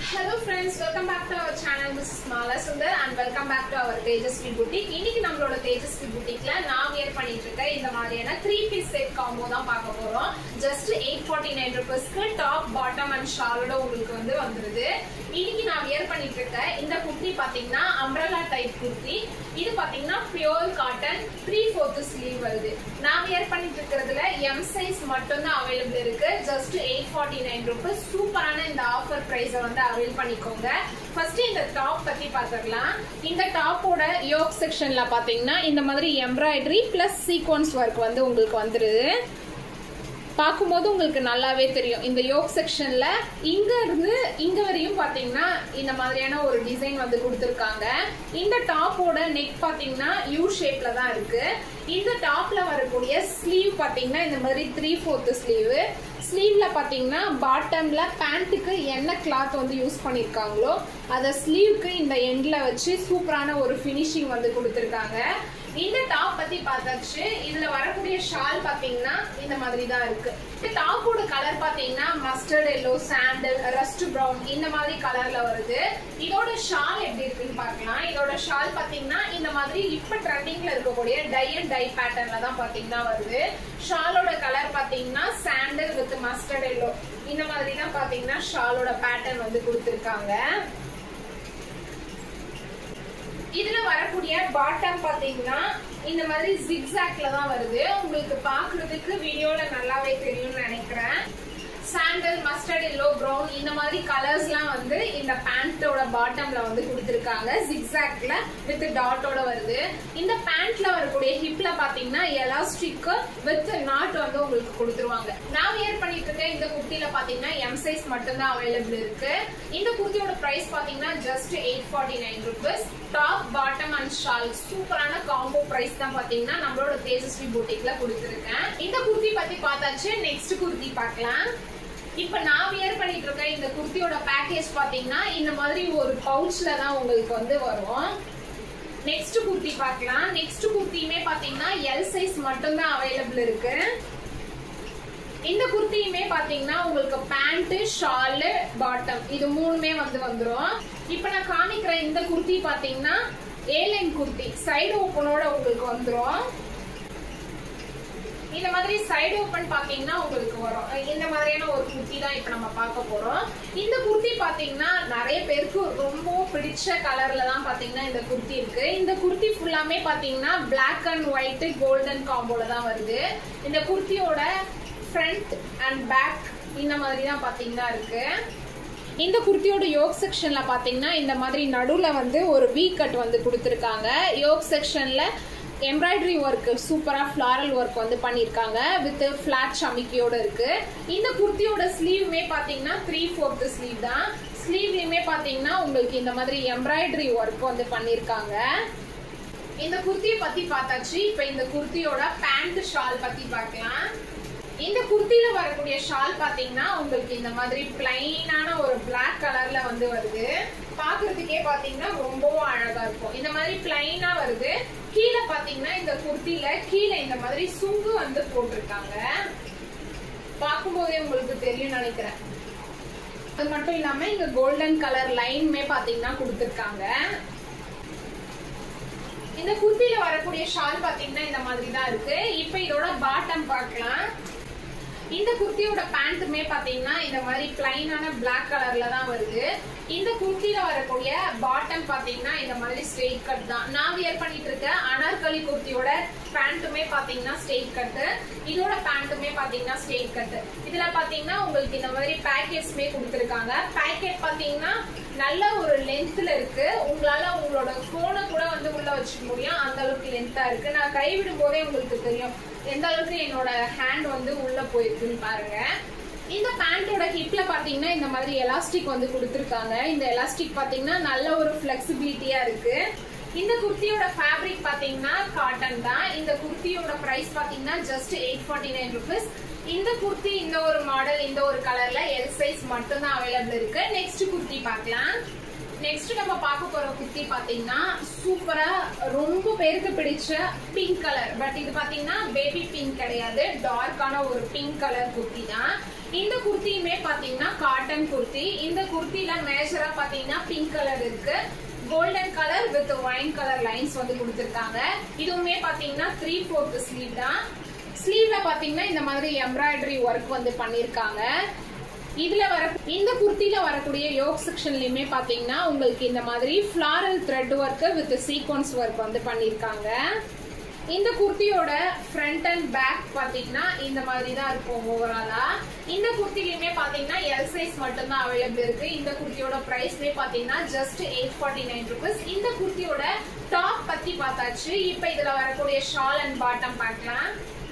hello friends welcome back to our channel miss Mala Sundar and welcome back to our Tejaswi boutique இன்னைக்கு நம்மளோட தேஜஸ்வி புட்டிக்ல நான் wear பண்ணிட்டு இருக்க இந்த மாதிரியான த்ரீ பீஸ் செட் காம்போ தான் பார்க்க போறோம் ஜஸ்ட் எயிட் ஃபார்ட்டி நைன் ருபீஸ்க்கு டாப் பாட்டம் அண்ட் ஷாலோட உங்களுக்கு வந்து வந்துருது இன்னைக்கு நான் வியர் பண்ணிட்டு இருக்க இந்த குர்த்தி பாத்தீங்கன்னா அம்ரலா டைப் குர்த்தி இது பாத்தீங்கன்னா pure cotton three fourth sleeve வருது நான் வியர் பண்ணிட்டு இருக்கிறதுல எம் சைஸ் மட்டும் தான் அவைலபிள் இருக்கு just eight forty nine rupees சூப்பரான இந்த ஆஃபர் பிரைஸை வந்து அவைல் பண்ணிக்கோங்க ஃபர்ஸ்ட் இந்த டாப் பத்தி பாத்துக்கலாம் இந்த டாப்போட யோக் செக்ஷன்ல பாத்தீங்கன்னா இந்த மாதிரி எம்ப்ராய்டரி பிளஸ் சீக்வன்ஸ் ஒர்க் வந்து உங்களுக்கு வந்துருது பார்க்கும்போது உங்களுக்கு நல்லாவே தெரியும் இந்த யோக் செக்ஷன்ல இங்க இருந்து இங்க வரையும் பாத்தீங்கன்னா இந்த மாதிரியான ஒரு டிசைன் வந்து கொடுத்துருக்காங்க இந்த டாப்போட நெக் பாத்தீங்கன்னா யூ ஷேப்ல தான் இருக்கு இந்த டாப்ல வரக்கூடிய ஸ்லீவ் பாத்தீங்கன்னா இந்த மாதிரி த்ரீ ஃபோர்த் ஸ்லீவ் ஸ்லீவ்ல பாத்தீங்கன்னா பாட்டம்ல பேண்ட்டுக்கு என்ன கிளாத் வந்து யூஸ் பண்ணிருக்காங்களோ அதை ஸ்லீவ்க்கு இந்த எண்ட்ல வச்சு சூப்பரான ஒரு ஃபினிஷிங் வந்து கொடுத்துருக்காங்க இந்த டாப் பத்தி பார்த்தாச்சு இதுல வரக்கூடிய ஷால் பாத்தீங்கன்னா இந்த மாதிரி தான் இருக்கு இந்த டாப்போட கலர் பாத்தீங்கன்னா mustard yellow sandal rust brown இந்த மாதிரி கலர்ல வருது இதோட ஷால் எப்படி இருக்குன்னு பார்க்கலாம் இதோட ஷால் பாத்தீங்கன்னா இந்த மாதிரி இப்ப ட்ரெண்டிங்ல இருக்கக்கூடிய டை அண்ட் டை பேட்டர்ன்ல தான் பாத்தீங்கன்னா வருது ஷாலோட கலர் பாத்தீங்கன்னா சாண்டல் வித் மஸ்டர்ட் எல்லோ இந்த மாதிரி தான் பாத்தீங்கன்னா ஷாலோட பேட்டர்ன் வந்து கொடுத்துருக்காங்க இதுல வரக்கூடிய பாட்டம் பாத்தீங்கன்னா இந்த மாதிரி ஜிக்ஸாக்ல தான் வருது உங்களுக்கு பாக்குறதுக்கு வீடியோல நல்லாவே தெரியும்னு நினைக்கிறேன் சாண்டல் மஸ்டர்ட் எல்லோ ப்ரௌன் இந்த மாதிரி கலர்ஸ்லாம் வந்து இந்த பேண்டோட பாட்டம்ல வந்து கொடுத்துருக்காங்க ஜிக்ஸாக்ல வித் டாட்டோட வருது இந்த பேண்ட்ல வரக்கூடிய ஹிப்ல பாத்தீங்கன்னா எலாஸ்டிக் வித் நாட் வந்து உங்களுக்கு கொடுத்துருவாங்க நான் வியர் பண்ணிட்டு இருக்க இந்த குர்த்தில பாத்தீங்கன்னா எம் சைஸ் மட்டும்தான் அவைலபிள் இருக்கு இந்த குர்த்தியோட பிரைஸ் பாத்தீங்கன்னா just eight forty nine rupees top bottom and shawl சூப்பரான காம்போ பிரைஸ் தான் பாத்தீங்கன்னா நம்மளோட தேஜஸ்வி பூட்டிக்ல கொடுத்துருக்கேன் இந்த குர்த்தி பத்தி பார்த்தாச்சு நெக்ஸ்ட் குர்த்தி பார்க்கலாம் இப்ப நான் வியர் பண்ணிட்டு இருக்க இந்த குர்த்தியோட பேக்கேஜ் பாத்தீங்கன்னா இந்த மாதிரி ஒரு பவுச்ல தான் உங்களுக்கு வந்து வரும் நெக்ஸ்ட் குர்த்தி பார்க்கலாம் நெக்ஸ்ட் குர்த்தியுமே பாத்தீங்கன்னா எல் சைஸ் மட்டும் தான் அவைலபிள் இருக்கு இந்த குர்த்தியுமே பாத்தீங்கன்னா உங்களுக்கு பேண்ட் ஷால் பாட்டம் இது மூணுமே வந்து வந்துரும் இப்ப நான் காமிக்கிற இந்த குர்த்தி பாத்தீங்கன்னா ஏலைன் குர்த்தி சைடு ஓப்பனோட உங்களுக்கு வந்துரும் இந்த மாதிரி சைடு ஓப்பன் பாத்தீங்கன்னா உங்களுக்கு வரும் இந்த மாதிரியான ஒரு குர்த்தி தான் இப்ப நம்ம பார்க்க போறோம் இந்த குர்த்தி பாத்தீங்கன்னா நிறைய பேருக்கு ரொம்ப பிடிச்ச கலர்ல தான் பாத்தீங்கன்னா இந்த குர்த்தி இருக்கு இந்த குர்த்தி ஃபுல்லாமே பாத்தீங்கன்னா பிளாக் அண்ட் ஒயிட் கோல்டன் காம்போல தான் வருது இந்த குர்த்தியோட ஃப்ரண்ட் அண்ட் பேக் இந்த மாதிரி தான் பாத்தீங்கன்னா இருக்கு இந்த குர்த்தியோட யோக் செக்ஷன்ல பாத்தீங்கன்னா இந்த மாதிரி நடுவுல வந்து ஒரு வீ கட் வந்து கொடுத்துருக்காங்க யோக் செக்ஷன்ல எம்ப்ராய்டரி ஒர்க் சூப்பரா ஃபிளாரல் ஒர்க் வந்து பண்ணிருக்காங்க வித் ஃபிளாட் சமிக்கியோட இருக்கு இந்த குர்த்தியோட ஸ்லீவுமே பாத்தீங்கன்னா த்ரீ ஃபோர்த் ஸ்லீவ் தான் ஸ்லீவ்லயுமே பாத்தீங்கன்னா உங்களுக்கு இந்த மாதிரி எம்ப்ராய்டரி ஒர்க் வந்து பண்ணிருக்காங்க இந்த குர்த்தியை பத்தி பார்த்தாச்சு இப்ப இந்த குர்த்தியோட பேண்ட் ஷால் பத்தி பார்க்கலாம் இந்த குர்த்தியில வரக்கூடிய ஷால் பாத்தீங்கன்னா உங்களுக்கு இந்த மாதிரி பிளைனான ஒரு பிளாக் கலர்ல வந்து வருது பாக்குறதுக்கே பாத்தீங்கன்னா ரொம்பவும் அழகா இருக்கும் இந்த மாதிரி பிளைனா வருது கீழே பாத்தீங்கன்னா இந்த குர்த்தியில கீழே இந்த மாதிரி சுங்கு வந்து போட்டிருக்காங்க பார்க்கும்போதே உங்களுக்கு தெரியும் நினைக்கிறேன் அது மட்டும் இல்லாம இங்க கோல்டன் கலர் லைனுமே பாத்தீங்கன்னா கொடுத்துருக்காங்க இந்த குர்த்தியில வரக்கூடிய ஷால் பாத்தீங்கன்னா இந்த மாதிரி தான் இருக்கு இப்ப இதோட பாட்டம் பார்க்கலாம் இந்த குர்த்தியோட பேண்ட்டுமே பாத்தீங்கன்னா இந்த மாதிரி பிளைனான பிளாக் கலர்ல தான் வருது இந்த குர்த்தியில வரக்கூடிய பாட்டம் பாத்தீங்கன்னா இந்த மாதிரி ஸ்ட்ரெயிட் கட் தான் நான் வியர் பண்ணிட்டு இருக்க அனார்கலி குர்த்தியோட பேண்ட்டுமே பாத்தீங்கன்னா ஸ்ட்ரெயிட் கட்டு இதோட பேண்ட்டுமே பாத்தீங்கன்னா ஸ்ட்ரெயிட் கட்டு இதுல பாத்தீங்கன்னா உங்களுக்கு இந்த மாதிரி பேக்கெட்ஸ்மே கொடுத்துருக்காங்க பேக்கெட் பாத்தீங்கன்னா நல்ல ஒரு லென்த்ல இருக்கு உங்களால உங்களோட போனை கூட வந்து உள்ள வச்சுக்க முடியும் அந்த அளவுக்கு லென்த்தா இருக்கு நான் கைவிடும் போதே உங்களுக்கு தெரியும் எந்த அளவுக்கு என்னோட ஹேண்ட் வந்து உள்ள போயிருக்குன்னு பாருங்க இந்த பேண்டோட ஹிப்ல பாத்தீங்கன்னா இந்த மாதிரி எலாஸ்டிக் வந்து கொடுத்துருக்காங்க இந்த எலாஸ்டிக் பாத்தீங்கன்னா நல்ல ஒரு பிளெக்சிபிலிட்டியா இருக்கு இந்த குர்த்தியோட ஃபேப்ரிக் பாத்தீங்கன்னா காட்டன் தான் இந்த குர்த்தியோட பிரைஸ் பாத்தீங்கன்னா just eight forty nine rupees இந்த குர்த்தி இந்த ஒரு மாடல் இந்த ஒரு கலர்ல எல் சைஸ் மட்டும் தான் அவைலபிள் இருக்கு நெக்ஸ்ட் குர்த்தி பார்க்கலாம் நெக்ஸ்ட் நம்ம பார்க்க போற குர்த்தி பாத்தீங்கன்னா சூப்பரா ரொம்ப பேருக்கு பிடிச்ச பிங்க் கலர் பட் இது பாத்தீங்கன்னா பேபி பிங்க் கிடையாது டார்க்கான ஒரு பிங்க் கலர் குர்த்தி தான் இந்த குர்த்தியுமே பாத்தீங்கன்னா காட்டன் குர்த்தி இந்த குர்த்தில மேஜரா பாத்தீங்கன்னா பிங்க் கலர் இருக்கு golden colour with wine colour lines வந்து கொடுத்திருக்காங்க இதுவுமே பாத்தீங்கன்னா த்ரீ ஃபோர்த் ஸ்லீவ் தான் ஸ்லீவ்ல பாத்தீங்கன்னா இந்த மாதிரி எம்ப்ராய்டரி ஒர்க் வந்து பண்ணிருக்காங்க இதுல வர இந்த குர்த்தில வரக்கூடிய யோக் செக்ஷன்லயுமே பாத்தீங்கன்னா உங்களுக்கு இந்த மாதிரி floral thread work with sequins work வந்து பண்ணிருக்காங்க இந்த குர்த்தியோட ஃப்ரண்ட் அண்ட் பேக் பாத்தீங்கன்னா இந்த மாதிரி தான் இருக்கும் ஓவராலா இந்த குர்த்திலயுமே பாத்தீங்கன்னா எல் சைஸ் மட்டும் தான் அவைலபிள் இருக்கு இந்த குர்த்தியோட பிரைஸ்மே பாத்தீங்கன்னா just eight forty nine rupees இந்த குர்த்தியோட டாப் பத்தி பார்த்தாச்சு இப்ப இதுல வரக்கூடிய ஷால் அண்ட் பாட்டம் பார்க்கலாம்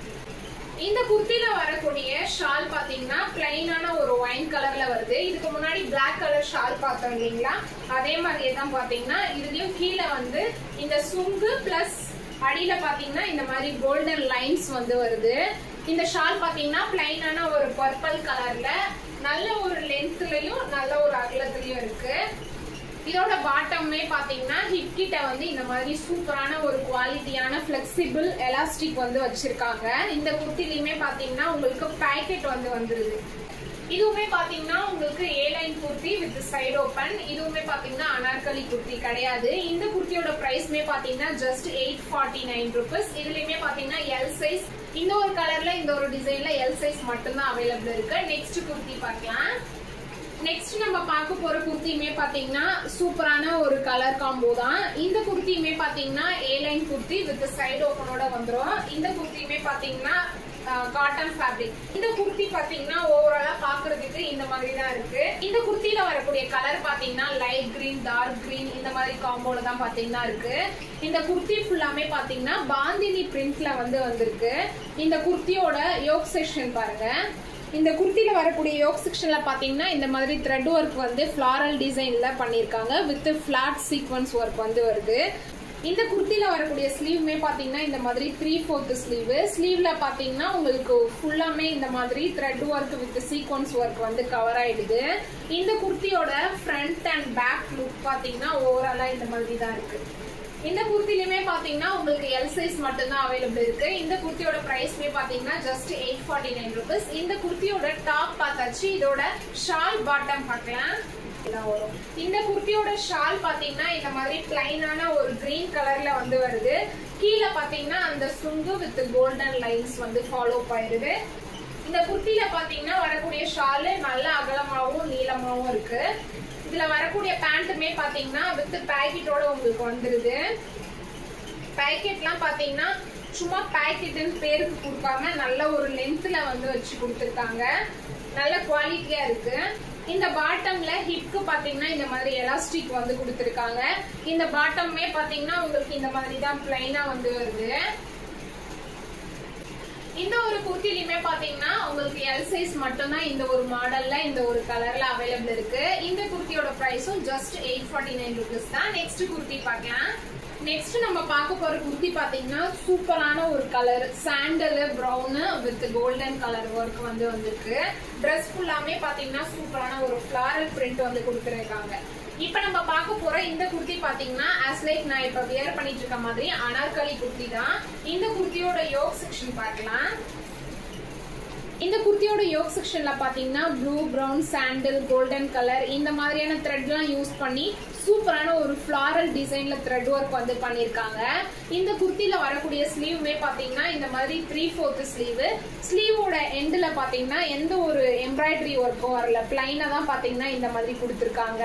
இந்த குர்த்தில வரக்கூடிய ஷால் பாத்தீங்கன்னா பிளைனான ஒரு ஒயின் கலர்ல வருது இதுக்கு முன்னாடி பிளாக் கலர் ஷால் பார்த்தோம் இல்லைங்களா அதே மாதிரியே தான் பாத்தீங்கன்னா இதுலயும் கீழே வந்து இந்த சுங்கு பிளஸ் அடியில பாத்தீங்கன்னா இந்த மாதிரி கோல்டன் லைன்ஸ் வந்து வருது இந்த ஷால் பாத்தீங்கன்னா பிளைனான ஒரு பர்பிள் கலர்ல நல்ல ஒரு லென்த்லயும் நல்ல ஒரு அகலத்திலயும் இருக்கு இதோட பாட்டமே பாத்தீங்கன்னா ஹிப் கிட்ட வந்து இந்த மாதிரி சூப்பரான ஒரு குவாலிட்டியான பிளெக்சிபிள் எலாஸ்டிக் வந்து வச்சிருக்காங்க இந்த குர்த்திலயுமே பாத்தீங்கன்னா உங்களுக்கு பேக்கெட் வந்து வந்துருது இதுவுமே பாத்தீங்கன்னா உங்களுக்கு A line kurti with side open இதுவுமே பாத்தீங்கன்னா அனார்கலி குர்த்தி கிடையாது இந்த குர்த்தியோட பிரைஸ்மே பாத்தீங்கன்னா just eight forty nine rupees இதுலயுமே பாத்தீங்கன்னா எல் சைஸ் இந்த ஒரு கலர்ல இந்த ஒரு டிசைன்ல எல் சைஸ் மட்டும்தான் அவைலபிள் இருக்கு நெக்ஸ்ட் குர்த்தி பார்க்கலாம் நெக்ஸ்ட் நம்ம பார்க்க போற குர்த்தியுமே பாத்தீங்கன்னா சூப்பரான ஒரு கலர் காம்போ தான் இந்த குர்த்தியுமே பாத்தீங்கன்னா A line kurti with side ஓப்பனோட வந்துரும் இந்த குர்த்தியுமே பாத்தீங்கன்னா காட்டன் ஃபேப்ரிக் இந்த குர்த்தி பாத்தீங்கன்னா ஓவராலா பாக்குறதுக்கு இந்த மாதிரி தான் இருக்கு இந்த குர்த்தில வரக்கூடிய கலர் பாத்தீங்கன்னா லைட் கிரீன் டார்க் கிரீன் இந்த மாதிரி காம்போல தான் பாத்தீங்கன்னா இருக்கு இந்த குர்த்தி ஃபுல்லாமே பாத்தீங்கன்னா பாந்தினி பிரிண்ட்ல வந்து வந்திருக்கு இந்த குர்த்தியோட யோக் செக்ஷன் பாருங்க இந்த குர்த்தில வரக்கூடிய யோக் செக்ஷன்ல பாத்தீங்கன்னா இந்த மாதிரி த்ரெட் ஒர்க் வந்து ஃபிளாரல் டிசைன்ல பண்ணிருக்காங்க வித் ஃபிளாட் சீக்வன்ஸ் ஒர்க் வந்து வருது இந்த குர்த்தில வரக்கூடிய ஸ்லீவ்மே பாத்தீங்கன்னா இந்த மாதிரி த்ரீ ஃபோர்த் ஸ்லீவ் ஸ்லீவ்ல பாத்தீங்கன்னா உங்களுக்கு ஃபுல்லாமே இந்த மாதிரி thread work with sequins work வந்து கவர் ஆயிடுது இந்த குர்த்தியோட ஃப்ரண்ட் அண்ட் பேக் லுக் பாத்தீங்கன்னா ஓவராலா இந்த மாதிரி தான் இருக்கு இந்த குர்த்திலுமே பாத்தீங்கன்னா உங்களுக்கு எல் சைஸ் மட்டும் தான் அவைலபிள் இருக்கு இந்த குர்த்தியோட பிரைஸ்மே பாத்தீங்கன்னா just eight forty nine rupees இந்த குர்த்தியோட டாப் பார்த்தாச்சு இதோட ஷால் பாட்டம் பார்க்கலாம் இதான் வரும் இந்த குர்த்தியோட ஷால் பாத்தீங்கன்னா இந்த மாதிரி பிளைனான ஒரு கிரீன் கலர்ல வந்து வருது கீழே பாத்தீங்கன்னா அந்த சுங்கு வித் கோல்டன் லைன்ஸ் வந்து ஃபாலோ ஆயிருது இந்த குர்த்தில பாத்தீங்கன்னா வரக்கூடிய ஷாலு நல்ல அகலமாவும் நீளமாவும் இருக்கு இதுல வரக்கூடிய பேண்ட்டுமே பாத்தீங்கன்னா வித் பேக்கெட்டோட உங்களுக்கு வந்துருது பேக்கெட்லாம் பாத்தீங்கன்னா சும்மா பேக்கெட்னு பேருக்கு கொடுக்காம நல்ல ஒரு லென்த்ல வந்து வச்சு கொடுத்துருக்காங்க நல்ல குவாலிட்டியா இருக்கு இந்த பாட்டம்ல ஹிப்க்கு பாத்தீங்கன்னா இந்த மாதிரி எலாஸ்டிக் வந்து கொடுத்துருக்காங்க இந்த பாட்டம்மே பாத்தீங்கன்னா உங்களுக்கு இந்த மாதிரி தான் பிளைனா வந்து வருது இந்த ஒரு குர்த்திலுமே பாத்தீங்கன்னா உங்களுக்கு எல் சைஸ் மட்டும்தான் இந்த ஒரு மாடல்ல இந்த ஒரு கலர்ல அவைலபிள் இருக்கு இந்த குர்த்தியோட பிரைஸும் just eight forty nine rupees தான் நெக்ஸ்ட் குர்த்தி பார்க்கலாம் நெக்ஸ்ட் நம்ம பார்க்க போற குர்த்தி பாத்தீங்கன்னா சூப்பரான ஒரு colour sandal brown with golden colour work வந்து வந்திருக்கு ட்ரெஸ் ஃபுல்லாமே பாத்தீங்கன்னா சூப்பரான ஒரு ஃபிளாரல் பிரிண்ட் வந்து கொடுத்துருக்காங்க இப்ப நம்ம பார்க்க போற இந்த குர்த்தி பாத்தீங்கன்னா as like நான் இப்ப வியர் பண்ணிட்டு இருக்க மாதிரி அனார்கலி குர்த்தி தான் இந்த குர்த்தியோட யோக் செக்ஷன் பார்க்கலாம் இந்த குர்த்தியோட யோக் செக்ஷன்ல பாத்தீங்கன்னா blue brown sandal golden colour இந்த மாதிரியான த்ரெட்லாம் யூஸ் பண்ணி சூப்பரான ஒரு ஃபிளாரல் டிசைன்ல த்ரெட் ஒர்க் வந்து பண்ணிருக்காங்க இந்த குர்த்தில வரக்கூடிய ஸ்லீவுமே பாத்தீங்கன்னா இந்த மாதிரி த்ரீ ஃபோர்த் ஸ்லீவ் ஸ்லீவோட எண்ட்ல பாத்தீங்கன்னா எந்த ஒரு எம்ப்ராய்டரி ஒர்க்கும் வரல பிளைனா தான் பாத்தீங்கன்னா இந்த மாதிரி கொடுத்துருக்காங்க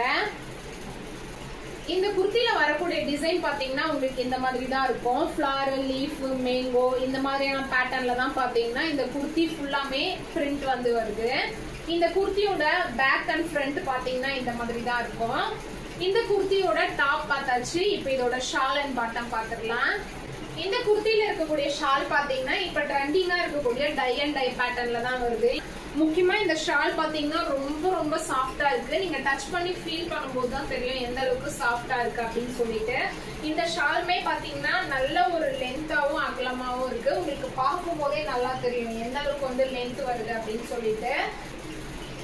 இந்த குர்த்தில வரக்கூடிய டிசைன் பாத்தீங்கன்னா உங்களுக்கு இந்த மாதிரி தான் இருக்கும் ஃபிளாரல் லீஃப் மேங்கோ இந்த மாதிரியான பேட்டர்ன்ல தான் பாத்தீங்கன்னா இந்த குர்த்தி ஃபுல்லாமே பிரிண்ட் வந்து வருது இந்த குர்த்தியோட பேக் அண்ட் ஃப்ரண்ட் பாத்தீங்கன்னா இந்த மாதிரி தான் இருக்கும் இந்த குர்த்தியோட டாப் பார்த்தாச்சு இப்போ இதோட ஷால் அண்ட் பாட்டம் பார்த்துடலாம் இந்த குர்த்தில இருக்கக்கூடிய ஷால் பாத்தீங்கன்னா இப்ப ட்ரெண்டிங்கா இருக்கக்கூடிய டை அண்ட் டை பேட்டர்ன்ல தான் வருது முக்கியமா இந்த ஷால் பாத்தீங்கன்னா ரொம்ப ரொம்ப சாஃப்டா இருக்கு நீங்க டச் பண்ணி ஃபீல் பண்ணும்போது தான் தெரியும் எந்த அளவுக்கு சாஃப்டா இருக்கு அப்படின்னு சொல்லிட்டு இந்த ஷால்மே பாத்தீங்கன்னா நல்ல ஒரு லென்த்தாவும் அகலமாவும் இருக்கு உங்களுக்கு பார்க்கும் போதே நல்லா தெரியும் எந்த அளவுக்கு வந்து லென்த் வருது அப்படின்னு சொல்லிட்டு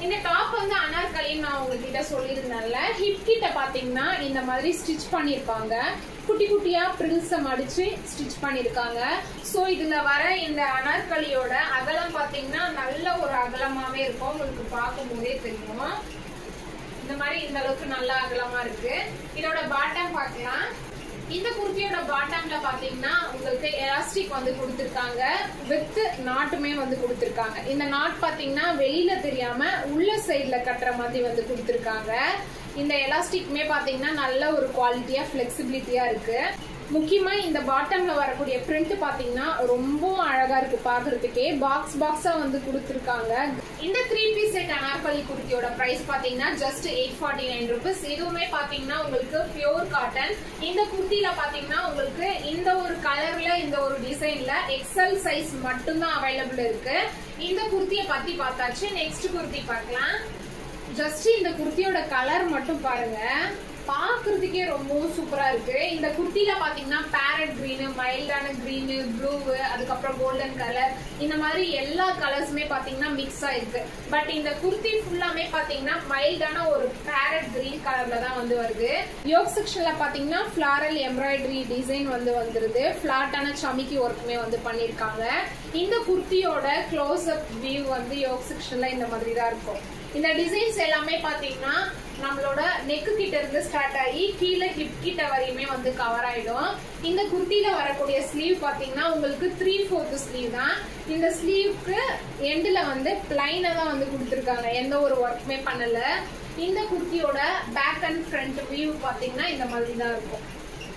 இந்த டாப் வந்து அனார்கலின்னு நான் உங்ககிட்ட சொல்லியிருந்தேன்ல ஹிப் கிட்ட பாத்தீங்கன்னா இந்த மாதிரி ஸ்டிச் பண்ணிருப்பாங்க குட்டி குட்டியா பிரில்ஸ மடிச்சு ஸ்டிச் பண்ணிருக்காங்க சோ இதுல வர இந்த அனார்கலியோட அகலம் பாத்தீங்கன்னா நல்ல ஒரு அகலமாவே இருக்கும் உங்களுக்கு பார்க்கும் போதே தெரியும் இந்த மாதிரி இந்த அளவுக்கு நல்ல அகலமா இருக்கு இதோட பாட்டம் பார்க்கலாம் இந்த குர்த்தியோட பாட்டம்ல பாத்தீங்கன்னா உங்களுக்கு எலாஸ்டிக் வந்து கொடுத்திருக்காங்க வித் நாட்டுமே வந்து கொடுத்திருக்காங்க இந்த நாட் பாத்தீங்கன்னா வெளியில தெரியாம உள்ள சைடுல கட்டுற மாதிரி வந்து கொடுத்திருக்காங்க இந்த எலாஸ்டிக்மே பாத்தீங்கன்னா நல்ல ஒரு குவாலிட்டியா பிளெக்சிபிலிட்டியா இருக்கு முக்கியமா இந்த பாட்டம்ல வரக்கூடிய பிரிண்ட் பாத்தீங்கன்னா ரொம்பவும் அழகா இருக்கு பாக்குறதுக்கே பாக்ஸ் பாக்ஸா வந்து கொடுத்திருக்காங்க இந்த த்ரீ பீஸ் செட் அனார்கலி குர்த்தியோட பிரைஸ் பாத்தீங்கன்னா just eight forty nine rupees இதுவுமே பாத்தீங்கன்னா உங்களுக்கு பியோர் காட்டன் இந்த குர்த்தில பாத்தீங்கன்னா உங்களுக்கு இந்த ஒரு கலர்ல இந்த ஒரு டிசைன்ல எக்ஸல் சைஸ் மட்டும்தான் அவைலபிள் இருக்கு இந்த குர்த்திய பத்தி பார்த்தாச்சு நெக்ஸ்ட் குர்த்தி பார்க்கலாம் ஜஸ்ட் இந்த குர்த்தியோட கலர் மட்டும் பாருங்க பாக்குறதுக்கே ரொம்பவும் சூப்பரா இருக்கு இந்த குர்த்தில பாத்தீங்கன்னா பேரட் கிரீனு மைல்டான கிரீனு ப்ளூ அதுக்கப்புறம் கோல்டன் கலர் இந்த மாதிரி எல்லா கலர்ஸுமே பாத்தீங்கன்னா மிக்ஸ் ஆயிருக்கு பட் இந்த குர்த்தி ஃபுல்லாமே பாத்தீங்கன்னா மைல்டான ஒரு பேரட் கிரீன் கலர்ல தான் வந்து வருது யோக் செக்ஷன்ல பாத்தீங்கன்னா ஃபிளாரல் எம்ப்ராய்டரி டிசைன் வந்து வந்துருது ஃபிளாட்டான சமிக்கி ஒர்க்குமே வந்து பண்ணிருக்காங்க இந்த குர்த்தியோட க்ளோஸ் அப் வியூ வந்து யோக் செக்ஷன்ல இந்த மாதிரி தான் இருக்கும் இந்த டிசைன்ஸ் எல்லாமே பாத்தீங்கன்னா நம்மளோட நெக்கு கிட்ட இருந்து ஸ்டார்ட் ஆகி கீழே ஹிப் கிட்ட வரையுமே வந்து கவர் ஆயிடும் இந்த குர்த்தில வரக்கூடிய ஸ்லீவ் பாத்தீங்கன்னா உங்களுக்கு த்ரீ ஃபோர்த் ஸ்லீவ் தான் இந்த ஸ்லீவ்க்கு எண்டுல வந்து பிளைனா தான் வந்து கொடுத்துருக்காங்க எந்த ஒரு ஒர்க்குமே பண்ணல இந்த குர்த்தியோட பேக் அண்ட் ஃப்ரண்ட் வியூ பாத்தீங்கன்னா இந்த மாதிரி தான் இருக்கும்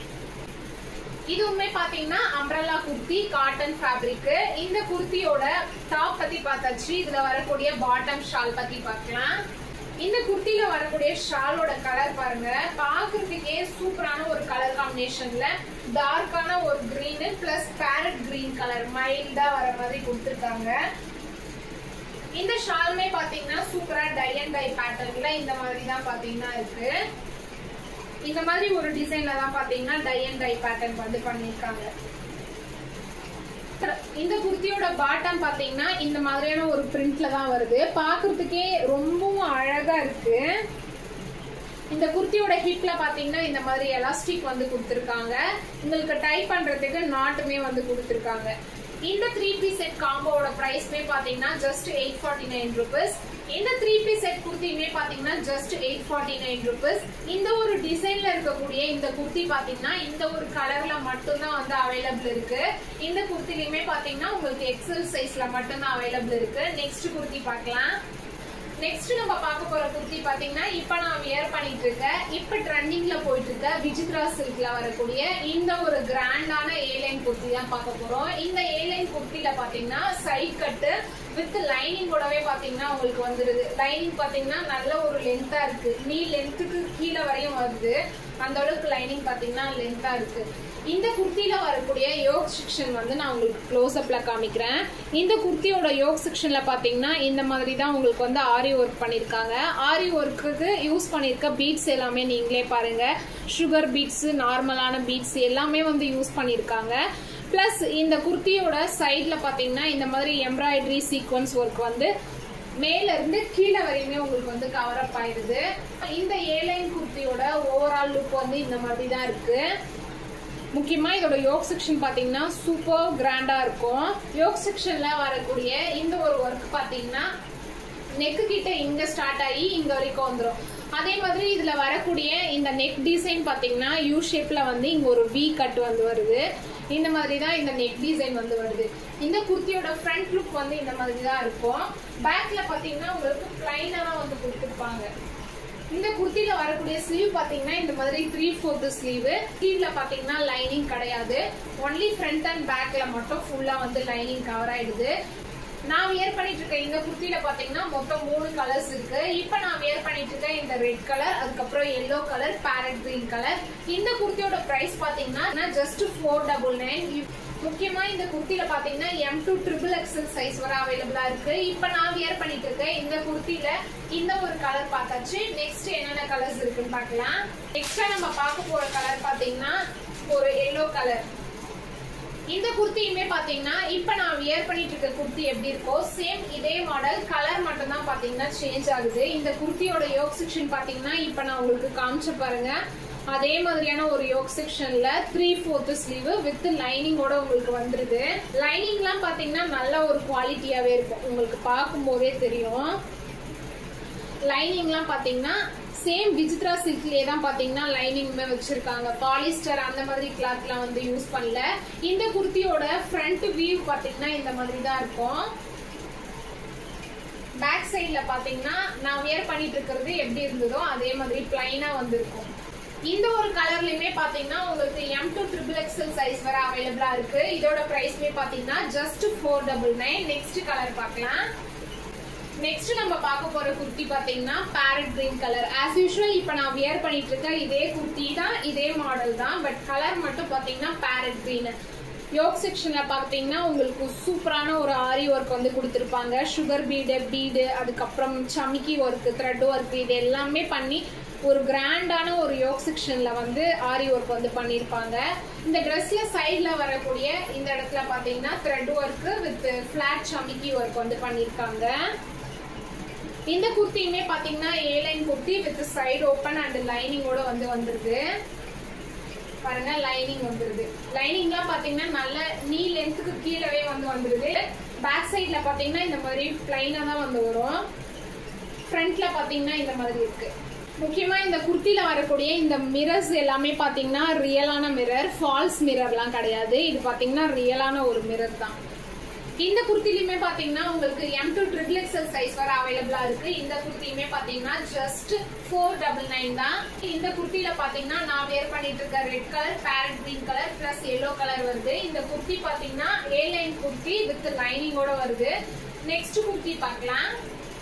இதுவுமே பாத்தீங்கன்னா அம்ரல்லா குர்த்தி காட்டன் ஃபேப்ரிக் இந்த குர்த்தியோட டாப் பத்தி பார்த்தாச்சு இதுல வரக்கூடிய பாட்டம் ஷால் பத்தி பார்க்கலாம் இந்த குர்த்தில வரக்கூடிய ஷாலோட கலர் பாருங்க பாக்குறதுக்கே சூப்பரான ஒரு கலர் காம்பினேஷன்ல டார்க்கான ஒரு green plus parrot green colour மைல்டா வர மாதிரி கொடுத்துருக்காங்க இந்த ஷாலுமே பாத்தீங்கன்னா சூப்பரா டை அண்ட் டை பேட்டர்ன்ல இந்த மாதிரி தான் பாத்தீங்கன்னா இருக்கு இந்த மாதிரி ஒரு டிசைன்ல தான் பாத்தீங்கன்னா டை அண்ட் டை பேட்டர்ன் வந்து பண்ணிருக்காங்க இந்த குர்த்தியோட பாட்டம் பாத்தீங்கன்னா இந்த மாதிரியான ஒரு பிரிண்ட்ல தான் வருது பாக்குறதுக்கே ரொம்பவும் அழகா இருக்கு இந்த குர்த்தியோட ஹிப்ல பாத்தீங்கன்னா இந்த மாதிரி எலாஸ்டிக் வந்து கொடுத்துருக்காங்க உங்களுக்கு டைப் பண்றதுக்கு நாட்டுமே வந்து கொடுத்துருக்காங்க இந்த த்ரீ பீஸ் செட் காம்போவோட பிரைஸ்மே பாத்தீங்கன்னா just eight forty nine rupees இந்த த்ரீ பீஸ் செட் குர்த்தியுமே பாத்தீங்கன்னா just eight forty nine rupees இந்த ஒரு டிசைன்ல இருக்கக்கூடிய இந்த குர்த்தி பாத்தீங்கன்னா இந்த ஒரு கலர்ல மட்டும்தான் வந்து அவைலபிள் இருக்கு இந்த குர்த்திலையுமே பாத்தீங்கன்னா உங்களுக்கு எக்ஸல் சைஸ்ல மட்டும்தான் அவைலபிள் இருக்கு நெக்ஸ்ட் குர்த்தி பார்க்கலாம் நெக்ஸ்ட் நம்ம பார்க்க போற குர்த்தி பாத்தீங்கன்னா இப்ப நான் வியர் பண்ணிட்டு இருக்கேன் இப்ப ட்ரெண்டிங்ல போயிட்டு இருக்க விஜித்ரா சில்க்ல வரக்கூடிய இந்த ஒரு கிராண்டான ஏலைன் குர்த்தி தான் பார்க்க போறோம் இந்த ஏலைன் குர்த்தில பாத்தீங்கன்னா சைட் கட்டு வித் லைனிங் கூடவே பாத்தீங்கன்னா உங்களுக்கு வந்துருது லைனிங் பாத்தீங்கன்னா நல்ல ஒரு லென்த்தா இருக்கு நீ லென்த்துக்கு கீழே வரையும் வருது அந்த அளவுக்கு லைனிங் பாத்தீங்கன்னா லென்த்தா இருக்கு இந்த குர்த்தில வரக்கூடிய யோக் செக்ஷன் வந்து நான் உங்களுக்கு க்ளோஸ் அப்ல காமிக்கிறேன் இந்த குர்த்தியோட யோக் செக்ஷன்ல பாத்தீங்கன்னா இந்த மாதிரி தான் உங்களுக்கு வந்து ஆரி ஒர்க் பண்ணிருக்காங்க ஆரி ஒர்க்குக்கு யூஸ் பண்ணிருக்க பீட்ஸ் எல்லாமே நீங்களே பாருங்க சுகர் பீட்ஸ் நார்மலான பீட்ஸ் எல்லாமே வந்து யூஸ் பண்ணிருக்காங்க பிளஸ் இந்த குர்த்தியோட சைட்ல பாத்தீங்கன்னா இந்த மாதிரி எம்ப்ராய்டரி சீக்வன்ஸ் ஒர்க் வந்து மேல இருந்து கீழே வரையுமே உங்களுக்கு வந்து கவர் அப் ஆயிடுது இந்த ஏலைன் குர்த்தியோட ஓவரால் லுக் வந்து இந்த மாதிரி தான் இருக்கு முக்கியமா இதோட யோக் செக்ஷன் பாத்தீங்கன்னா சூப்பர் கிராண்டா இருக்கும் யோக் செக்ஷன்ல வரக்கூடிய இந்த ஒரு ஒர்க் பாத்தீங்கன்னா நெக்கு கிட்ட இங்க ஸ்டார்ட் ஆகி இங்க வரைக்கும் வந்துடும் அதே மாதிரி இதுல வரக்கூடிய இந்த நெக் டிசைன் பாத்தீங்கன்னா யூ ஷேப்ல வந்து இங்க ஒரு வி கட் வந்து வருது இந்த மாதிரி தான் இந்த நெக் டிசைன் வந்து வருது இந்த குர்த்தியோட ஃப்ரண்ட் லுக் வந்து இந்த மாதிரி தான் இருக்கும் பேக்ல பாத்தீங்கன்னா உங்களுக்கு பிளைனா தான் வந்து கொடுத்துருப்பாங்க இந்த குர்த்தில வரக்கூடிய ஸ்லீவ் பாத்தீங்கன்னா இந்த மாதிரி த்ரீ ஃபோர்த் ஸ்லீவ் ஸ்லீவ்ல பாத்தீங்கன்னா லைனிங் கிடையாது ஒன்லி ஃப்ரண்ட் அண்ட் பேக்ல மட்டும் ஃபுல்லா வந்து லைனிங் கவர் ஆயிடுது நான் வியர் பண்ணிட்டு இருக்க இந்த குர்த்தில பாத்தீங்கன்னா மொத்தம் மூணு கலர்ஸ் இருக்கு இப்ப நான் வியர் பண்ணிட்டு இருக்க இந்த ரெட் கலர் அதுக்கப்புறம் yellow colour parrot green colour இந்த குர்த்தியோட பிரைஸ் பாத்தீங்கன்னா ஜஸ்ட் ஃபோர் டபுள் நைன் முக்கியமா இந்த குர்த்தில பாத்தீங்கன்னா M two triple XL size வர அவைலபிளா இருக்கு இப்ப நான் வியர் பண்ணிட்டு இருக்கேன் இந்த குர்த்தில இந்த ஒரு கலர் பார்த்தாச்சு நெக்ஸ்ட் என்னென்ன கலர்ஸ் இருக்குன்னு பார்க்கலாம் நெக்ஸ்டா நம்ம பார்க்க போற கலர் பாத்தீங்கன்னா ஒரு எல்லோ கலர் இந்த குர்த்தியுமே பாத்தீங்கன்னா இப்ப நான் வியர் பண்ணிட்டு இருக்க குர்த்தி எப்படி இருக்கோ சேம் இதே மாடல் கலர் மட்டும் தான் பாத்தீங்கன்னா சேஞ்ச் ஆகுது இந்த குர்த்தியோட யோக் செக்ஷன் பாத்தீங்கன்னா இப்ப நான் உங்களுக்கு காமிச்ச பாருங்க அதே மாதிரியான ஒரு யோக் செக்ஷன்ல த்ரீ ஃபோர்த் ஸ்லீவ் வித் லைனிங்கோட உங்களுக்கு வந்துருது லைனிங்லாம் பாத்தீங்கன்னா நல்ல ஒரு குவாலிட்டியாவே இருக்கும் உங்களுக்கு பார்க்கும் போதே தெரியும் லைனிங்லாம் பாத்தீங்கன்னா சேம் விசித்ரா சில்க்லயே தான் பாத்தீங்கன்னா லைனிங்குமே வச்சிருக்காங்க பாலிஸ்டர் அந்த மாதிரி கிளாத்லாம் வந்து யூஸ் பண்ணல இந்த குர்த்தியோட ஃப்ரண்ட் வியூ பாத்தீங்கன்னா இந்த மாதிரி தான் இருக்கும் பேக் சைட்ல பாத்தீங்கன்னா நான் வியர் பண்ணிட்டு இருக்கிறது எப்படி இருந்ததோ அதே மாதிரி பிளைனா வந்திருக்கும் இந்த ஒரு கலர்லயுமே பாத்தீங்கன்னா உங்களுக்கு M two triple XL size வர அவைலபிளா இருக்கு இதோட பிரைஸ்மே பாத்தீங்கன்னா just four double nine next colour பார்க்கலாம் நெக்ஸ்ட் நம்ம பார்க்க போற குர்த்தி பாத்தீங்கன்னா parrot green colour as usual இப்போ நான் வியர் பண்ணிட்டு இருக்க இதே குர்த்தி தான் இதே மாடல் தான் பட் கலர் மட்டும் பாத்தீங்கன்னா பேரட் கிரீன் யோக் செக்ஷன்ல பாத்தீங்கன்னா உங்களுக்கு சூப்பரான ஒரு ஆரி ஒர்க் வந்து கொடுத்துருப்பாங்க சுகர் பீடு பீடு அதுக்கப்புறம் சமிக்கி ஒர்க் த்ரெட் ஒர்க் இது எல்லாமே பண்ணி ஒரு கிராண்டான ஒரு யோக் செக்ஷன்ல வந்து ஆரி ஒர்க் வந்து பண்ணியிருப்பாங்க இந்த ட்ரெஸ்ல சைட்ல வரக்கூடிய இந்த இடத்துல பாத்தீங்கன்னா த்ரெட் ஒர்க் வித் ஃபிளாட் சமிக்கி ஒர்க் வந்து பண்ணியிருக்காங்க இந்த குர்த்தியுமே பாத்தீங்கன்னா A line kurti with side open and லைனிங்கோட வந்து வந்துருது பாருங்க லைனிங் வந்துருது லைனிங்லாம் பாத்தீங்கன்னா நல்ல நீ லென்த்துக்கு கீழவே வந்து வந்துருது பேக் சைட்ல பாத்தீங்கன்னா இந்த மாதிரி பிளைனா தான் வந்து வரும் ஃப்ரண்ட்ல பாத்தீங்கன்னா இந்த மாதிரி இருக்கு முக்கியமா இந்த குர்த்தில வரக்கூடிய இந்த மிரர்ஸ் எல்லாமே பாத்தீங்கன்னா ரியலான மிரர் ஃபால்ஸ் மிரர்லாம் கிடையாது இது பாத்தீங்கன்னா ரியலான ஒரு மிரர் தான் இந்த குர்த்திலுமே பாத்தீங்கன்னா உங்களுக்கு M two triple XL size வர அவைலபிளா இருக்கு இந்த குர்த்தியுமே பாத்தீங்கன்னா ஜஸ்ட் ஃபோர் டபுள் நைன் தான் இந்த குர்த்தில பாத்தீங்கன்னா நான் வேர் பண்ணிட்டு இருக்க red colour parrot green colour plus yellow colour வருது இந்த குர்த்தி பாத்தீங்கன்னா ஏ லைன் குர்த்தி வித் லைனிங்கோட வருது நெக்ஸ்ட் குர்த்தி பார்க்கலாம்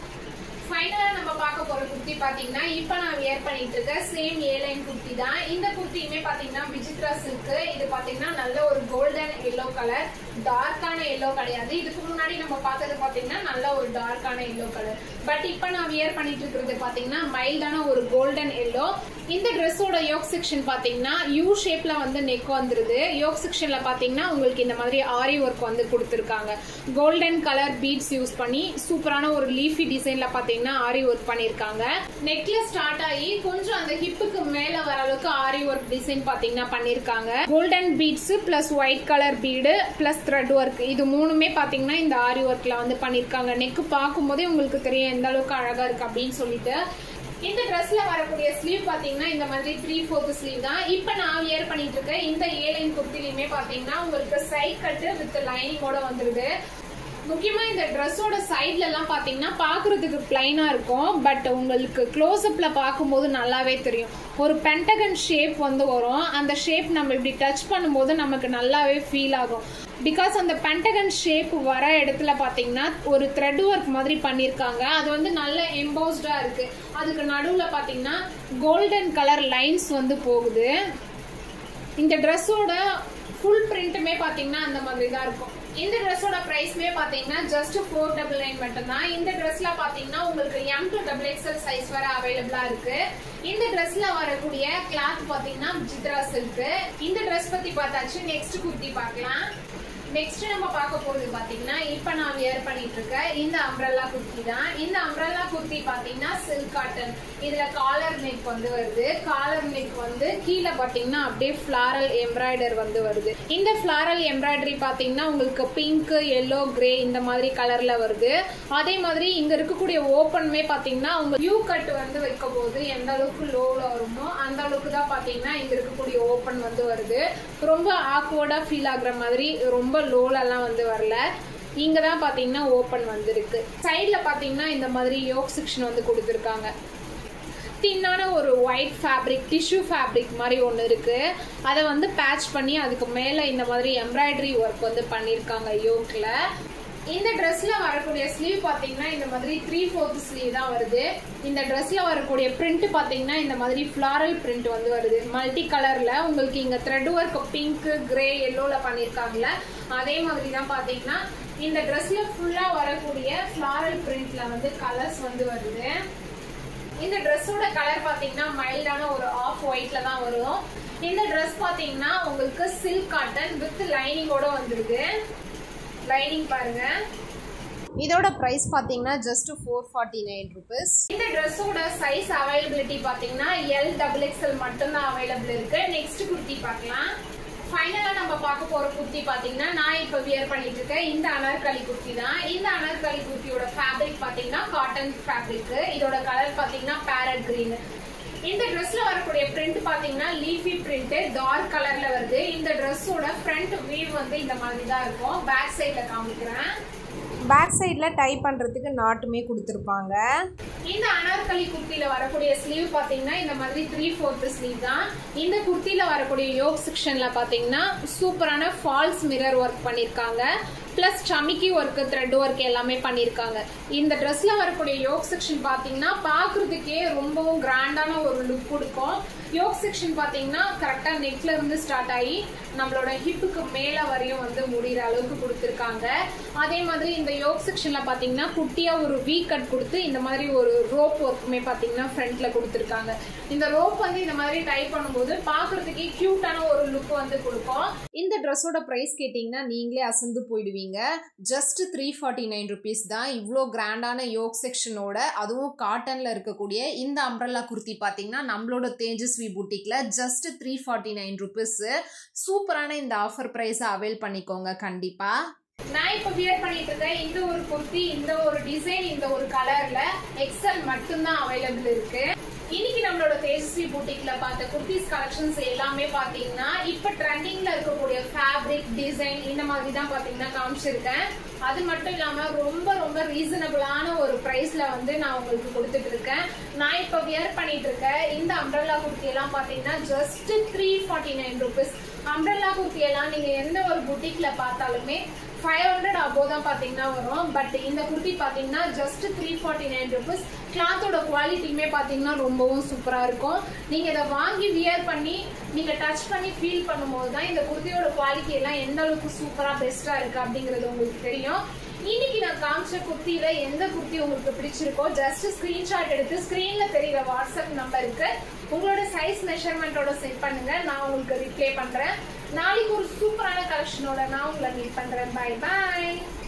ஃபைனலா நம்ம பார்க்க போற குர்த்தி பாத்தீங்கன்னா இப்ப நான் வியர் பண்ணிட்டு இருக்க சேம் ஏ லைன் குர்த்தி தான் இந்த குர்த்தியுமே பாத்தீங்கன்னா விசித்ரா சில்க் இது பாத்தீங்கன்னா நல்ல ஒரு கோல்டன் எல்லோ கலர் டார்க்கான எல்லோ கிடையாது இதுக்கு முன்னாடி நம்ம பார்த்தது பாத்தீங்கன்னா நல்ல ஒரு டார்க்கான எல்லோ கலர் பட் இப்ப நான் வியர் பண்ணிட்டு இருக்கிறது பாத்தீங்கன்னா மைல்டான ஒரு கோல்டன் எல்லோ இந்த ட்ரெஸ்ஸோட யோக் செக்ஷன் பாத்தீங்கன்னா யூ ஷேப்ல வந்து நெக் வந்துருது யோக் செக்ஷன்ல பாத்தீங்கன்னா உங்களுக்கு இந்த மாதிரி ஆரி ஒர்க் வந்து கொடுத்துருக்காங்க கோல்டன் கலர் பீட்ஸ் யூஸ் பண்ணி சூப்பரான ஒரு லீஃபி டிசைன்ல பாத்தீங்கன்னா ஆரி ஒர்க் பண்ணிருக்காங்க நெக்ல ஸ்டார்ட் ஆகி கொஞ்சம் அந்த ஹிப்புக்கு மேல வர அளவுக்கு ஆரி ஒர்க் டிசைன் பாத்தீங்கன்னா பண்ணிருக்காங்க golden beads plus white colour bead plus thread work இது மூணுமே பாத்தீங்கன்னா இந்த ஆரி ஒர்க்ல வந்து பண்ணிருக்காங்க நெக் பார்க்கும் போதே உங்களுக்கு தெரியும் எந்த அளவுக்கு அழகா இருக்கு அப்படின்னு சொல்லிட்டு இந்த ட்ரெஸ்ல வரக்கூடிய ஸ்லீவ் பாத்தீங்கன்னா இந்த மாதிரி த்ரீ ஃபோர்த் ஸ்லீவ் தான் இப்ப நான் வியர் பண்ணிட்டு இருக்கேன் இந்த ஏலைன் குர்த்திலையுமே பாத்தீங்கன்னா உங்களுக்கு சைட் கட்டு வித் லைனிங்கோட வந்துருது முக்கியமா இந்த ட்ரெஸ்ஸோட சைட்ல எல்லாம் பாத்தீங்கன்னா பாக்குறதுக்கு பிளைனா இருக்கும் பட் உங்களுக்கு க்ளோஸ் அப்ல பார்க்கும்போது நல்லாவே தெரியும் ஒரு பென்டகன் ஷேப் வந்து வரும் அந்த ஷேப் நம்ம இப்படி டச் பண்ணும்போது நமக்கு நல்லாவே ஃபீல் ஆகும் பிகாஸ் அந்த பென்டகன் ஷேப் வர இடத்துல பாத்தீங்கன்னா ஒரு த்ரெட் ஒர்க் மாதிரி பண்ணிருக்காங்க அது வந்து நல்ல எம்போஸ்டா இருக்கு அதுக்கு நடுவுல பாத்தீங்கன்னா கோல்டன் கலர் லைன்ஸ் வந்து போகுது இந்த ட்ரெஸ்ஸோட ஃபுல் பிரிண்ட்டுமே பாத்தீங்கன்னா அந்த மாதிரி தான் இருக்கும் இந்த ட்ரெஸ்ஸோட பிரைஸ்மே பாத்தீங்கன்னா ஜஸ்ட் ஃபோர் டபுள் நைன் மட்டும்தான் இந்த ட்ரெஸ்ல பாத்தீங்கன்னா உங்களுக்கு M two double XL size வர அவைலபிளா இருக்கு இந்த ட்ரெஸ்ல வரக்கூடிய கிளாத் பாத்தீங்கன்னா ஜித்ரா சில்க் இந்த ட்ரெஸ் பத்தி பார்த்தாச்சு நெக்ஸ்ட் குர்த்தி பார்க்கலாம் நெக்ஸ்ட் நம்ம பார்க்க போறது பாத்தீங்கன்னா இப்ப நான் வியர் பண்ணிட்டு இருக்க இந்த அம்ரல்லா குர்த்தி தான் இந்த அம்ரல்லா குர்த்தி பாத்தீங்கன்னா சில்க் காட்டன் இதுல காலர் நெக் வந்து வருது காலர் நெக் வந்து கீழே பாத்தீங்கன்னா அப்படியே ஃபிளாரல் எம்ப்ராய்டர் வந்து வருது இந்த ஃபிளாரல் எம்ப்ராய்டரி பாத்தீங்கன்னா உங்களுக்கு பிங்க் எல்லோ கிரே இந்த மாதிரி கலர்ல வருது அதே மாதிரி இங்க இருக்கக்கூடிய ஓப்பனுமே பாத்தீங்கன்னா உங்க யூ கட் வந்து வைக்கும் போது எந்த அளவுக்கு லோல வருமோ அந்த அளவுக்கு தான் பாத்தீங்கன்னா இங்க இருக்கக்கூடிய ஓப்பன் வந்து வருது ரொம்ப ஆக்வர்டா ஃபீல் ஆகுற மாதிரி ரொம்ப லோலெல்லாம் வந்து வரல இங்க தான் பாத்தீங்கன்னா ஓப்பன் வந்திருக்கு சைட்ல பாத்தீங்கன்னா இந்த மாதிரி யோக் செக்ஷன் வந்து கொடுத்துருக்காங்க தின்னான ஒரு ஒயிட் ஃபேப்ரிக் டிஷ்யூ ஃபேப்ரிக் மாதிரி ஒன்று இருக்கு அதை வந்து பேட்ச் பண்ணி அதுக்கு மேலே இந்த மாதிரி எம்ப்ராய்டரி ஒர்க் வந்து பண்ணியிருக்காங்க யோக்கில் இந்த ட்ரெஸ்ல வரக்கூடிய ஸ்லீவ் பாத்தீங்கன்னா இந்த மாதிரி த்ரீ ஃபோர்த் ஸ்லீவ் தான் வருது இந்த ட்ரெஸ்ல வரக்கூடிய பிரிண்ட் பாத்தீங்கன்னா இந்த மாதிரி ஃபிளாரல் பிரிண்ட் வந்து வருது மல்டி கலர்ல உங்களுக்கு இங்க த்ரெட் ஒர்க் பிங்க் கிரே எல்லோல பண்ணிருக்காங்கல்ல அதே மாதிரி தான் பாத்தீங்கன்னா இந்த ட்ரெஸ்ல ஃபுல்லா வரக்கூடிய ஃபிளாரல் பிரிண்ட்ல வந்து கலர்ஸ் வந்து வருது இந்த ட்ரெஸ்ஸோட கலர் பாத்தீங்கன்னா மைல்டான ஒரு ஆஃப் ஒயிட்ல தான் வரும் இந்த ட்ரெஸ் பாத்தீங்கன்னா உங்களுக்கு சில்க் காட்டன் வித் லைனிங்கோட வந்திருக்கு லைனிங் பாருங்க இதோட ப்ரைஸ் பார்த்தீங்கன்னா just four forty nine rupees இந்த ட்ரெஸ்ஸோட சைஸ் அவைலபிலிட்டி பாத்தீங்கன்னா எல் டபுள் எக்ஸ்எல் மட்டும்தான் அவைலபிள் இருக்கு நெக்ஸ்ட் குர்த்தி பார்க்கலாம் ஃபைனலா நம்ம பார்க்க போற குர்த்தி பாத்தீங்கன்னா நான் இப்ப வியர் பண்ணிட்டு இருக்கேன் இந்த அனார்கலி குர்த்தி தான் இந்த அனார்கலி குர்த்தியோட ஃபேப்ரிக் பாத்தீங்கன்னா காட்டன் ஃபேப்ரிக் இதோட கலர் பாத்தீங்கன்னா பேரட் கிரீன் இந்த ட்ரெஸ்ல வரக்கூடிய பிரிண்ட் பாத்தீங்கன்னா லீஃபி பிரிண்ட் டார்க் கலர்ல வருது இந்த ட்ரெஸ்ஸோட ஃப்ரண்ட் வியூ வந்து இந்த மாதிரி தான் இருக்கும் பேக் சைட்ல காமிக்கிறேன் பேக் சைடில் டை பண்ணுறதுக்கு நாட்டுமே கொடுத்துருப்பாங்க இந்த அனார்கலி குர்த்தில வரக்கூடிய ஸ்லீவ் பாத்தீங்கன்னா இந்த மாதிரி த்ரீ ஃபோர்த் ஸ்லீவ் தான் இந்த குர்த்தில வரக்கூடிய யோக் செக்ஷன்ல பாத்தீங்கன்னா சூப்பரான ஃபால்ஸ் மிரர் ஒர்க் பண்ணிருக்காங்க பிளஸ் சமிக்கி ஒர்க் த்ரெட் ஒர்க் எல்லாமே பண்ணிருக்காங்க இந்த ட்ரெஸ்ல வரக்கூடிய யோக் செக்ஷன் பாத்தீங்கன்னா பாக்குறதுக்கே ரொம்பவும் கிராண்டான ஒரு லுக் கொடுக்கும் யோக் செக்ஷன் பாத்தீங்கன்னா கரெக்டா நெக்ல இருந்து ஸ்டார்ட் ஆகி நம்மளோட ஹிப்புக்கு மேல வரையும் வந்து முடிகிற அளவுக்கு கொடுத்துருக்காங்க அதே மாதிரி இந்த யோக் செக்ஷன்ல பாத்தீங்கன்னா குட்டியா ஒரு வீ கட் கொடுத்து இந்த மாதிரி ஒரு ரோப் ஒர்க்குமே பாத்தீங்கன்னா ஃப்ரண்ட்ல கொடுத்துருக்காங்க இந்த ரோப் வந்து இந்த மாதிரி டை பண்ணும்போது பாக்குறதுக்கே கியூட்டான ஒரு லுக் வந்து கொடுக்கும் இந்த ட்ரெஸ்ஸோட ப்ரைஸ் கேட்டிங்கன்னா நீங்களே அசந்து போயிடுவீங்க just three forty nine rupees தான் இவ்வளோ கிராண்டான யோக் செக்ஷனோட அதுவும் காட்டனில் இருக்கக்கூடிய இந்த அம்ப்ரல்லா குர்த்தி பார்த்தீங்கன்னா நம்மளோட தேஜஸ்வி பூட்டிக்கில் just three forty nine rupees சூப்பரான இந்த ஆஃபர் ப்ரைஸை அவைல் பண்ணிக்கோங்க கண்டிப்பாக நான் இப்ப வியர் பண்ணிட்டு இருக்கேன் இந்த ஒரு குர்த்தி இந்த ஒரு டிசைன் இந்த ஒரு கலர்ல எக்ஸல் மட்டும்தான் அவைலபிள் இருக்கு இன்னைக்கு நம்மளோட தேஜஸ்வி பூட்டிக்ல பார்த்த குர்த்திஸ் கலெக்ஷன்ஸ் எல்லாமே பாத்தீங்கன்னா இப்ப ட்ரெண்டிங்ல இருக்கக்கூடிய ஃபேப்ரிக் டிசைன் இந்த மாதிரி தான் பாத்தீங்கன்னா காமிச்சிருக்கேன் அது மட்டும் இல்லாம ரொம்ப ரொம்ப ரீசனபிளான ஒரு பிரைஸ்ல வந்து நான் உங்களுக்கு கொடுத்துட்டு இருக்கேன் நான் இப்ப வியர் பண்ணிட்டு இருக்கேன் இந்த அம்ரல்லா குர்த்தி எல்லாம் பாத்தீங்கன்னா just three forty nine rupees umbrella kurti எல்லாம் நீங்க எந்த ஒரு புட்டிக்ல பார்த்தாலுமே ஃபைவ் ஹண்ட்ரட் அபோ தான் பார்த்தீங்கன்னா வரும் பட் இந்த குர்த்தி பார்த்தீங்கன்னா just three forty nine rupees கிளாத்தோட குவாலிட்டியுமே பார்த்தீங்கன்னா ரொம்பவும் சூப்பராக இருக்கும் நீங்கள் இதை வாங்கி வியர் பண்ணி நீங்கள் டச் பண்ணி ஃபீல் பண்ணும்போது தான் இந்த குர்த்தியோட குவாலிட்டி எல்லாம் எந்த அளவுக்கு சூப்பராக பெஸ்ட்டாக இருக்குது அப்படிங்கிறது உங்களுக்கு தெரியும் இன்னைக்கு நான் காமிச்ச குர்த்தியில எந்த குர்த்தி உங்களுக்கு பிடிச்சிருக்கோ ஜஸ்ட் ஸ்கிரீன்ஷாட் எடுத்து ஸ்கிரீன்ல தெரியுற வாட்ஸ்அப் நம்பருக்கு உங்களோட சைஸ் மெஷர்மெண்ட்டோட செட் பண்ணுங்க நான் உங்களுக்கு ரிப்ளை பண்றேன் நாளைக்கு ஒரு சூப்பரான கலெக்ஷனோட நான் உங்களை மீட் பண்றேன் பை பாய்